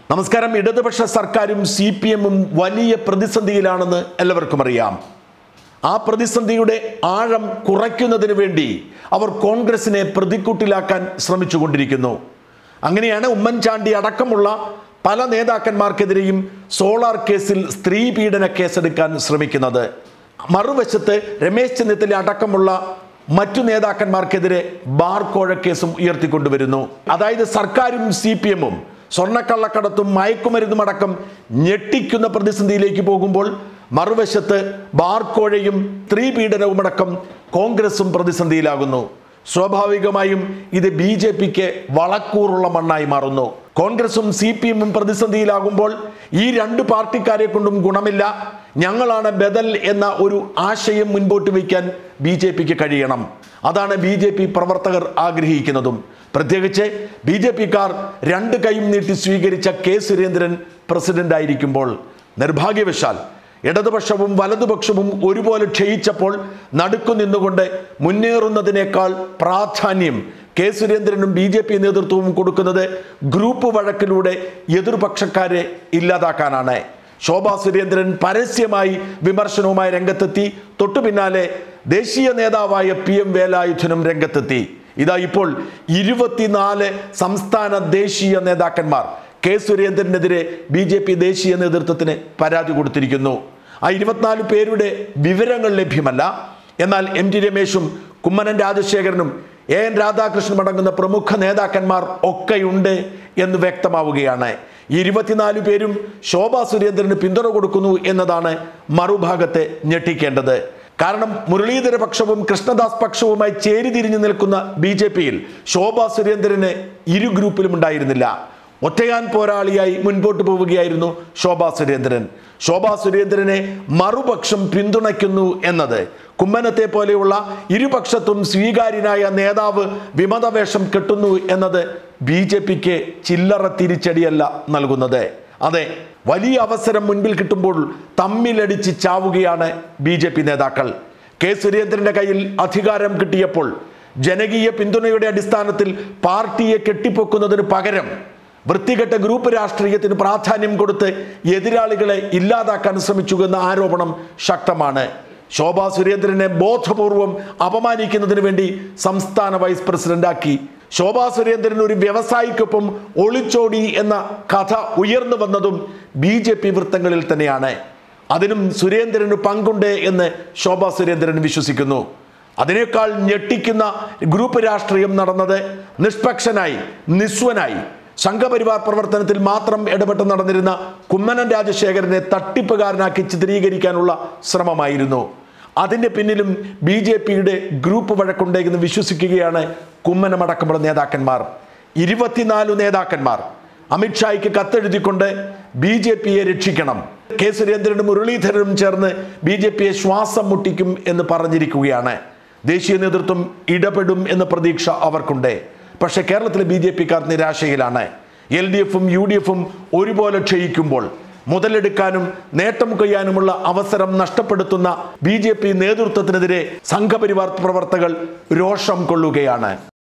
നമസ്കാരം ഇടതുപക്ഷ സർക്കാരും സി പി എമ്മും വലിയ പ്രതിസന്ധിയിലാണെന്ന് എല്ലാവർക്കും അറിയാം ആ പ്രതിസന്ധിയുടെ ആഴം കുറയ്ക്കുന്നതിന് വേണ്ടി അവർ കോൺഗ്രസിനെ പ്രതിക്കൂട്ടിലാക്കാൻ ശ്രമിച്ചുകൊണ്ടിരിക്കുന്നു അങ്ങനെയാണ് ഉമ്മൻചാണ്ടി അടക്കമുള്ള പല നേതാക്കന്മാർക്കെതിരെയും സോളാർ കേസിൽ സ്ത്രീ പീഡന കേസെടുക്കാൻ ശ്രമിക്കുന്നത് മറുവശത്ത് രമേശ് ചെന്നിത്തല അടക്കമുള്ള മറ്റു നേതാക്കന്മാർക്കെതിരെ ബാർ കോഴ കേസും ഉയർത്തിക്കൊണ്ടുവരുന്നു അതായത് സർക്കാരും സി പി എമ്മും സ്വർണ്ണക്കള്ളക്കടത്തും മയക്കുമരുന്നും അടക്കം ഞെട്ടിക്കുന്ന പ്രതിസന്ധിയിലേക്ക് പോകുമ്പോൾ മറുവശത്ത് ബാർക്കോഴയും സ്ത്രീ പീഡനവുമടക്കം കോൺഗ്രസും പ്രതിസന്ധിയിലാകുന്നു സ്വാഭാവികമായും ഇത് ബി ജെ പിക്ക് വളക്കൂറുള്ള മണ്ണായി മാറുന്നു കോൺഗ്രസും സി പി എമ്മും പ്രതിസന്ധിയിലാകുമ്പോൾ ഈ രണ്ട് പാർട്ടിക്കാരെ കൊണ്ടും ഗുണമില്ല ഞങ്ങളാണ് ബദൽ എന്ന ഒരു ആശയം മുൻപോട്ട് വയ്ക്കാൻ ബി ജെ പിക്ക് കഴിയണം അതാണ് ബി ജെ പി പ്രവർത്തകർ ആഗ്രഹിക്കുന്നതും പ്രത്യേകിച്ച് ബി ജെ പിക്കാർ രണ്ട് കൈയും നീട്ടി സ്വീകരിച്ച കെ സുരേന്ദ്രൻ പ്രസിഡന്റ് ആയിരിക്കുമ്പോൾ നിർഭാഗ്യവശാൽ ഇടതുപക്ഷവും വലതുപക്ഷവും ഒരുപോലെ ക്ഷയിച്ചപ്പോൾ നടുക്കു നിന്നുകൊണ്ട് മുന്നേറുന്നതിനേക്കാൾ പ്രാധാന്യം കെ സുരേന്ദ്രനും ബി ജെ പി നേതൃത്വവും കൊടുക്കുന്നത് ഗ്രൂപ്പ് വഴക്കിലൂടെ എതിർപക്ഷക്കാരെ ഇല്ലാതാക്കാനാണ് ശോഭാ സുരേന്ദ്രൻ പരസ്യമായി വിമർശനവുമായി രംഗത്തെത്തി തൊട്ടു പിന്നാലെ ദേശീയ നേതാവായ പി എം വേലായുധനും രംഗത്തെത്തി ഇതാ ഇപ്പോൾ ഇരുപത്തിനാല് സംസ്ഥാന ദേശീയ നേതാക്കന്മാർ കെ സുരേന്ദ്രനെതിരെ ബി ജെ പി ദേശീയ നേതൃത്വത്തിന് പരാതി കൊടുത്തിരിക്കുന്നു ആ ഇരുപത്തിനാല് പേരുടെ വിവരങ്ങൾ ലഭ്യമല്ല എന്നാൽ എം ടി രമേശും കുമ്മനം രാജശേഖരനും എ എൻ രാധാകൃഷ്ണനും അടങ്ങുന്ന പ്രമുഖ നേതാക്കന്മാർ ഒക്കെയുണ്ട് എന്ന് വ്യക്തമാവുകയാണ് ഈ ഇരുപത്തിനാല് പേരും ശോഭാ സുരേന്ദ്രന് പിന്തുണ കൊടുക്കുന്നു എന്നതാണ് മറുഭാഗത്തെ ഞെട്ടിക്കേണ്ടത് കാരണം മുരളീധര പക്ഷവും കൃഷ്ണദാസ് പക്ഷവുമായി ചേരിതിരിഞ്ഞു നിൽക്കുന്ന ബി ജെ പിയിൽ ശോഭാ സുരേന്ദ്രന് ഇരു ഗ്രൂപ്പിലും ഉണ്ടായിരുന്നില്ല ഒറ്റയാൻ പോരാളിയായി മുൻപോട്ട് പോവുകയായിരുന്നു ശോഭാ സുരേന്ദ്രൻ ശോഭാ സുരേന്ദ്രനെ മറുപക്ഷം പിന്തുണയ്ക്കുന്നു എന്നത് കുമ്മനത്തെ പോലെയുള്ള ഇരുപക്ഷത്തും സ്വീകാര്യനായ നേതാവ് വിമതവേഷം കെട്ടുന്നു എന്നത് ബി ജെ പിക്ക് ചില്ലറ തിരിച്ചടിയല്ല നൽകുന്നത് അതെ വലിയ അവസരം മുൻപിൽ കിട്ടുമ്പോൾ തമ്മിലടിച്ച് ചാവുകയാണ് ബി ജെ പി നേതാക്കൾ കെ സുരേന്ദ്രന്റെ കയ്യിൽ അധികാരം കിട്ടിയപ്പോൾ ജനകീയ പിന്തുണയുടെ അടിസ്ഥാനത്തിൽ പാർട്ടിയെ കെട്ടിപ്പൊക്കുന്നതിന് പകരം വൃത്തികെട്ട ഗ്രൂപ്പ് രാഷ്ട്രീയത്തിന് പ്രാധാന്യം കൊടുത്ത് എതിരാളികളെ ഇല്ലാതാക്കാൻ ശ്രമിച്ചു എന്ന ആരോപണം ശക്തമാണ് ശോഭാ സുരേന്ദ്രനെ ബോധപൂർവം അപമാനിക്കുന്നതിന് വേണ്ടി സംസ്ഥാന വൈസ് പ്രസിഡന്റാക്കി ശോഭാ സുരേന്ദ്രൻ ഒരു വ്യവസായിക്കൊപ്പം ഒളിച്ചോടി എന്ന കഥ ഉയർന്നു വന്നതും ബി ജെ പി വൃത്തങ്ങളിൽ തന്നെയാണ് അതിനും സുരേന്ദ്രന് പങ്കുണ്ട് എന്ന് ശോഭാ സുരേന്ദ്രൻ വിശ്വസിക്കുന്നു അതിനേക്കാൾ ഞെട്ടിക്കുന്ന ഗ്രൂപ്പ് രാഷ്ട്രീയം നടന്നത് നിഷ്പക്ഷനായി നിസ്വനായി സംഘപരിവാർ പ്രവർത്തനത്തിൽ മാത്രം ഇടപെട്ട് നടന്നിരുന്ന കുമ്മനം രാജശേഖരനെ തട്ടിപ്പുകാരനാക്കി ചിത്രീകരിക്കാനുള്ള ശ്രമമായിരുന്നു അതിൻ്റെ പിന്നിലും ബി ജെ പിയുടെ ഗ്രൂപ്പ് വഴക്കുണ്ട് എന്ന് വിശ്വസിക്കുകയാണ് കുമ്മനമടക്കമുള്ള നേതാക്കന്മാർ ഇരുപത്തിനാലു നേതാക്കന്മാർ അമിത്ഷായ്ക്ക് കത്തെഴുതിക്കൊണ്ട് ബി ജെ പിയെ രക്ഷിക്കണം കെ സുരേന്ദ്രനും മുരളീധരനും ചേർന്ന് ബി ജെ പിയെ ശ്വാസം മുട്ടിക്കും എന്ന് പറഞ്ഞിരിക്കുകയാണ് ദേശീയ നേതൃത്വം ഇടപെടും എന്ന പ്രതീക്ഷ അവർക്കുണ്ട് പക്ഷേ കേരളത്തിലെ ബി ജെ പിക്കാർ നിരാശയിലാണ് എൽ ഡി എഫും യു ഡി എഫും ഒരുപോലെ ക്ഷയിക്കുമ്പോൾ മുതലെടുക്കാനും നേട്ടം കൊയ്യാനുമുള്ള അവസരം നഷ്ടപ്പെടുത്തുന്ന ബി ജെ പി നേതൃത്വത്തിനെതിരെ സംഘപരിവാർ പ്രവർത്തകൾ രോഷം കൊള്ളുകയാണ്